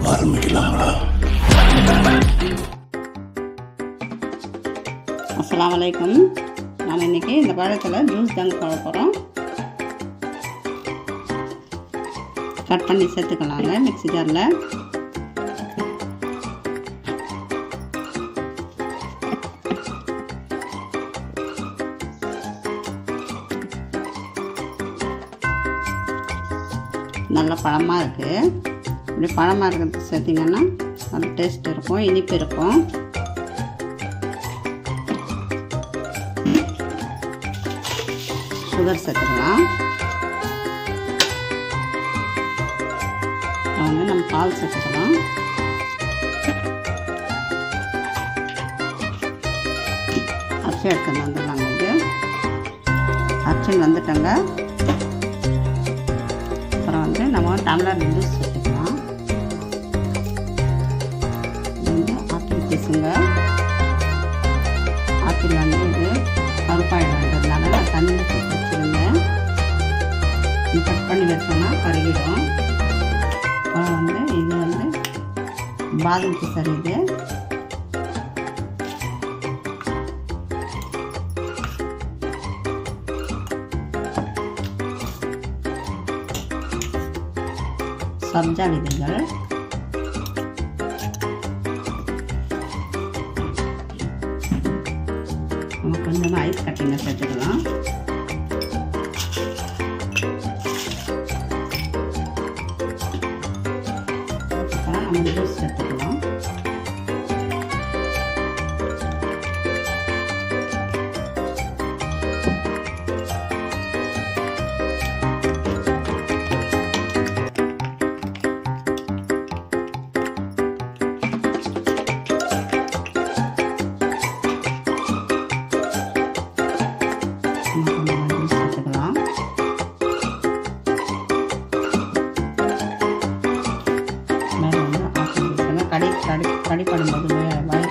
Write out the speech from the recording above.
ஆரம்பிக்கலாங்களா அஸ்ஸலாமு அலைக்கும் நாம் இன்றைக்கி இந்த பழத்தில் ஜூஸ் தாங்க போட போகிறோம் கட் பண்ணி சேர்த்துக்கலாங்க மிக்ஸி ஜாரில் நல்ல பழமாக இருக்குது இப்படி பழமாக இருக்கிறது சேர்த்திங்கன்னா நல்ல டேஸ்ட் இருக்கும் இனிப்பு இருக்கும் சுகர் சேர்த்துக்கலாம் அப்புறம் வந்து நம்ம பால் சேர்த்துக்கலாம் அரிசி எடுத்துன்னு வந்துடலாங்க இது அரிசின்னு வந்துட்டோங்க அப்புறம் வந்து நம்ம டம்ளர் ஜூஸ் சேர்த்துக்கலாம் இது வந்து ஆப்பிள் பீஸுங்க ஆப்பிள் வந்து இது கருப்பாயிடும்ன்றதுனால நான் தண்ணியில் போட்டு வச்சுருந்தேன் இது கட் பண்ணி வச்சோம்னா கருகிடும் அப்புறம் வந்து இது வந்து பாதாம் பிசர் இது சப்ஜா விதைகள் நம்ம கொஞ்சமாக ஐஸ் கட்டிங்க சேர்த்துக்கலாம் அப்புறம் நம்ம ஜூஸ் சேர்த்துக்கலாம் நம்ம கொஞ்சமாக ஜூஸ் சேர்த்துக்கலாம் மேலே வந்து ஆப்பிள் ஜூஸ் கடி கடி கடிப்படும்போது வாயில்